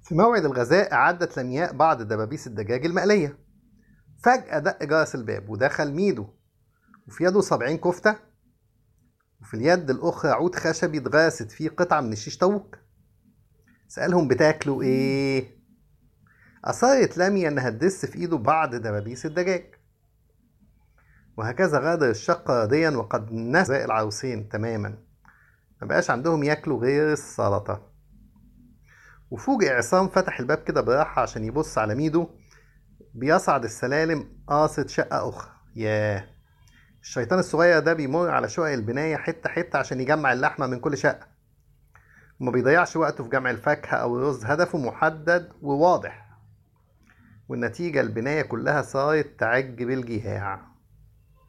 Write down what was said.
في موعد الغذاء أعدت لمياء بعض دبابيس الدجاج المقلية فجأة دق جرس الباب ودخل ميدو وفي يده سبعين كفتة وفي اليد الأخرى عود خشبي اتغرست فيه قطعة من الشيش طاووق سألهم بتاكلوا إيه؟ أصرت لميا إنها تدس في إيده بعض دبابيس الدجاج وهكذا غادر الشقة راضيا وقد نسى العروسين تماما مبقاش عندهم ياكلوا غير السلطة وفوجئ عصام فتح الباب كده براحة عشان يبص على ميدو بيصعد السلالم قاصد شقة أخرى ياه الشيطان الصغير ده بيمر على شقق البناية حتة حتة عشان يجمع اللحمة من كل شقة وما بيضيعش وقته في جمع الفاكهة أو الرز هدفه محدد وواضح والنتيجة البناية كلها صارت تعج بالجهاع